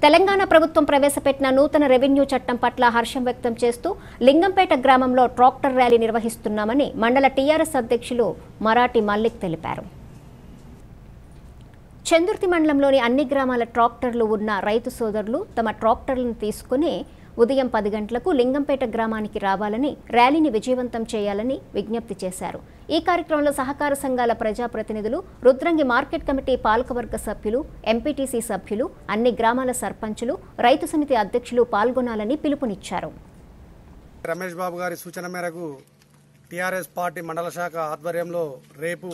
తెలంగాణ ప్రభుత్వం ప్రవేశపెట్టిన నూతన రెవెన్యూ చట్టం పట్ల హర్షం వ్యక్తం చేస్తూ లింగంపేట గ్రామంలో ట్రాక్టర్ ర్యాలీ నిర్వహిస్తున్నామని మండల టీఆర్ఎస్ అధ్యక్షులు మరాఠీ మల్లిక్ తెలిపారు చందుర్తి మండలంలోని అన్ని గ్రామాల ట్రాక్టర్లు ఉన్న రైతు సోదరులు తమ ట్రాక్టర్లను తీసుకుని ఉదయం పది గంటలకు లింగంపేట గ్రామానికి రావాలని ర్యాలీని విజయవంతం చేయాలని విజ్ఞప్తి చేశారు ఈ కార్యక్రమంలో సహకార సంఘాల ప్రజాప్రతినిధులు రుద్రంగి మార్కెట్ కమిటీ పాలకవర్గ సభ్యులు ఎంపీటీసీ సభ్యులు అన్ని గ్రామాల సర్పంచులు రైతు సమితి అధ్యక్షులు పాల్గొనాలని పిలుపునిచ్చారు రమేష్ బాబు గారి సూచన మేరకు టీఆర్ఎస్ పార్టీ మండల శాఖ ఆధ్వర్యంలో రేపు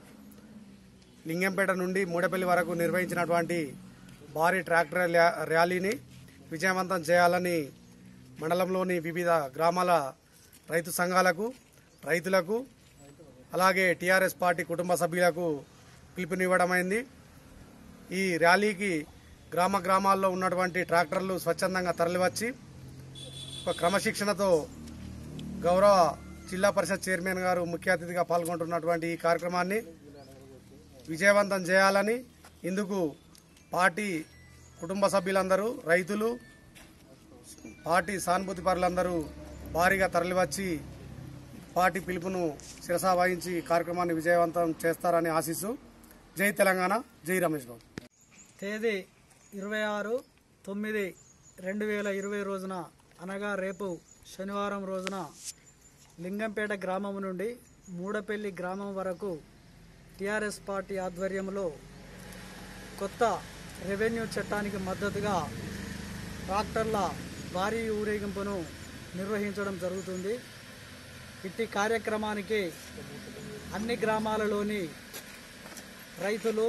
లింగంపేట నుండి మూడపల్లి వరకు నిర్వహించినటువంటి భారీ ట్రాక్టర్ ర్యా- ర్యాలీని విజయవంతం చేయాలని మండలంలోని వివిధ గ్రామాల రైతు సంఘాలకు రైతులకు అలాగే టీఆర్ఎస్ పార్టీ కుటుంబ సభ్యులకు పిలుపునివ్వడమైంది ఈ ర్యాలీకి గ్రామ గ్రామాల్లో ఉన్నటువంటి ట్రాక్టర్లు స్వచ్ఛందంగా తరలివచ్చి ఒక క్రమశిక్షణతో గౌరవ జిల్లా పరిషత్ చైర్మన్ గారు ముఖ్య అతిథిగా పాల్గొంటున్నటువంటి ఈ కార్యక్రమాన్ని విజయవంతం చేయాలని ఇందుకు పార్టీ కుటుంబ సభ్యులందరూ రైతులు పార్టీ సానుభూతి పరులందరూ భారీగా తరలివచ్చి పార్టీ పిలుపును శిరసా వహించి ఈ కార్యక్రమాన్ని విజయవంతం చేస్తారని ఆశిస్తూ జై తెలంగాణ జై రమేష్ బాబు తేదీ ఇరవై ఆరు తొమ్మిది రెండు వేల ఇరవై రోజున అనగా రేపు శనివారం రోజున లింగంపేట గ్రామం నుండి మూడపల్లి గ్రామం వరకు టీఆర్ఎస్ పార్టీ ఆధ్వర్యంలో కొత్త రెవెన్యూ చట్టానికి మద్దతుగా ట్రాక్టర్ల భారీ ఊరేగింపును నిర్వహించడం జరుగుతుంది ఇట్టి కార్యక్రమానికి అన్ని గ్రామాలలోని రైతులు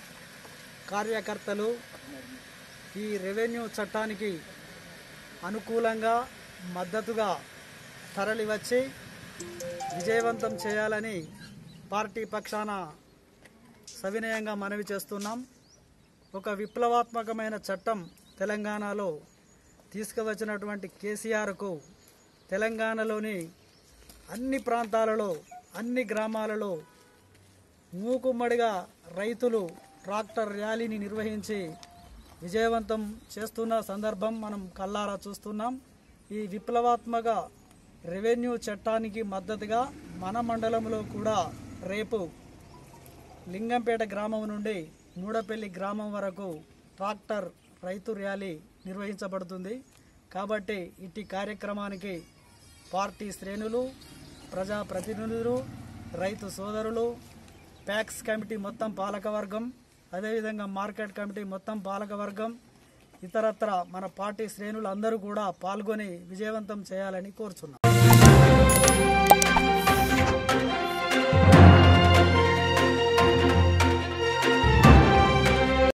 కార్యకర్తలు ఈ రెవెన్యూ చట్టానికి అనుకూలంగా మద్దతుగా తరలివచ్చి విజయవంతం చేయాలని పార్టీ పక్షాన సవినయంగా మనవి చేస్తున్నాం ఒక విప్లవాత్మకమైన చట్టం తెలంగాణలో తీసుకువచ్చినటువంటి కేసీఆర్కు తెలంగాణలోని అన్ని ప్రాంతాలలో అన్ని గ్రామాలలో మూకుమ్మడిగా రైతులు ట్రాక్టర్ ర్యాలీని నిర్వహించి విజయవంతం చేస్తున్న సందర్భం మనం కల్లారా చూస్తున్నాం ఈ విప్లవాత్మక రెవెన్యూ చట్టానికి మద్దతుగా మన మండలంలో కూడా రేపు లింగంపేట గ్రామం నుండి మూడపల్లి గ్రామం వరకు ట్రాక్టర్ రైతు ర్యాలీ నిర్వహించబడుతుంది కాబట్టి ఇట్టి కార్యక్రమానికి పార్టీ శ్రేణులు ప్రజాప్రతినిధులు రైతు సోదరులు ప్యాక్స్ కమిటీ మొత్తం పాలకవర్గం అదేవిధంగా మార్కెట్ కమిటీ మొత్తం పాలకవర్గం ఇతరత్ర మన పార్టీ శ్రేణులు అందరూ కూడా పాల్గొని విజయవంతం చేయాలని కోరుచున్నాం